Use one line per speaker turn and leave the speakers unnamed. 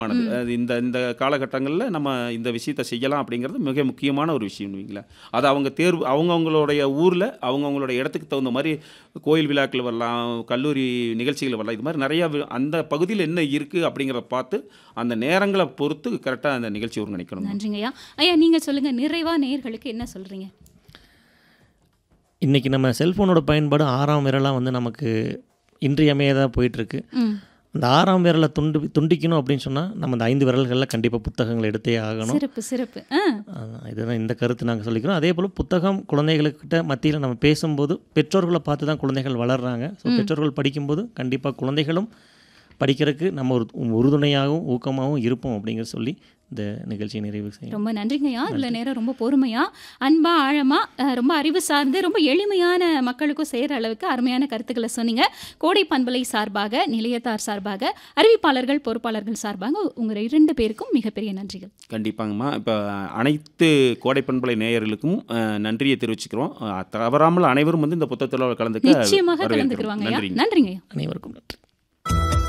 ஆனது.
ம்.
அது இந்த இந்த காலகட்டங்கள்ல நம்ம இந்த விஷயத்த செய்யலாம் அப்படிங்கிறது மிக முக்கியமான ஒரு விஷயம்னு வைங்களேன். அது அவங்க தேர்வு அவங்கவங்களுடைய ஊர்ல, அவங்கவங்களுடைய இடத்துக்கு தகுந்த மாரி கோயில் விழாக்கள் வரலாம், கல்லூரி நிகழ்ச்சிகள் வரலாம். இது மாரி நெறையா வி அந்த பகுதியில என்ன இருக்கு அப்படிங்கிறத பார்த்து, அந்த நேரங்கள பொறுத்து கரெக்ட்டா அந்த நிகழ்ச்சி ஒருங்கிணைக்கணும்.
நன்றிங்கய்யா. ஐயா நீங்க சொல்லுங்க. நிறைவா நேயர்களுக்கு என்ன சொல்றீங்க?
இன்னைக்கு நம்ம செல்ஃபோனோட பயன்பாடு 6ஆம் விரலா வந்து நமக்கு இன்றியமையாதா போயிட்டுருக்கு.
ம்.
அந்த 6ஆம் விரல துண்டு துண்டிக்கணும் அப்படின்னு சொன்னா, நம்ம அந்த 5 விரல்கள்ல கண்டிப்பா புத்தகங்கள் எடுத்தே ஆகணும்.
சிறப்பு, சிறப்பு. ஆ.
அதான் இதுதான் இந்த கருத்து நாங்க சொல்லிக்கிறோம். அதேபோல புத்தகம் குழந்தைகளுக்கிட்ட மத்தியில நம்ம பேசும்போது, பெற்றோர்கள பார்த்து தான் குழந்தைகள் வளர்றாங்க. ஸோ
ம்.
பெற்றோர்கள் படிக்கும்போது கண்டிப்பா குழந்தைகளும் படிக்கிறதுக்கு நம்ம ஒரு உறுதுணையாகவும், ஊக்கமாகவும் இருப்போம் அப்படிங்கிறத சொல்லி இந்த நிகழ்ச்சியை நிறைவு செய்யலாம்.
ரொம்ப நன்றிங்கய்யா. இவ்வளோ
நன்றி.
நேரம் ரொம்ப பொறுமையா, அன்பா, ஆழமா, அ ரொம்ப அறிவு சார்ந்து, ரொம்ப எளிமையான மக்களுக்கும் சேர்ற அளவுக்கு அருமையான கருத்துக்கள சொன்னீங்க. கோடை பண்பலை சார்பாக, நிலையத்தார் சார்பாக, அறிவிப்பாளர்கள், பொறுப்பாளர்கள் சார்பாக உங்க 2 பேருக்கும் மிகப்பெரிய நன்றிகள்.
கண்டிப்பாங்கம்மா. இப்ப அனைத்து கோடை பண்பலை நேயர்களுக்கும் அ நன்றியை தெரிவிச்சுக்கிறோம். அ தவறாமல் அனைவரும் வந்து இந்த புத்தகத்தில கலந்துக்க
நிச்சயமாக
வரவேற்கிறோம்.
கலந்துக்குருவாங்கய்யா.
நன்றிங்க.
நன்றிங்கய்யா.
அனைவருக்கும் நன்றி.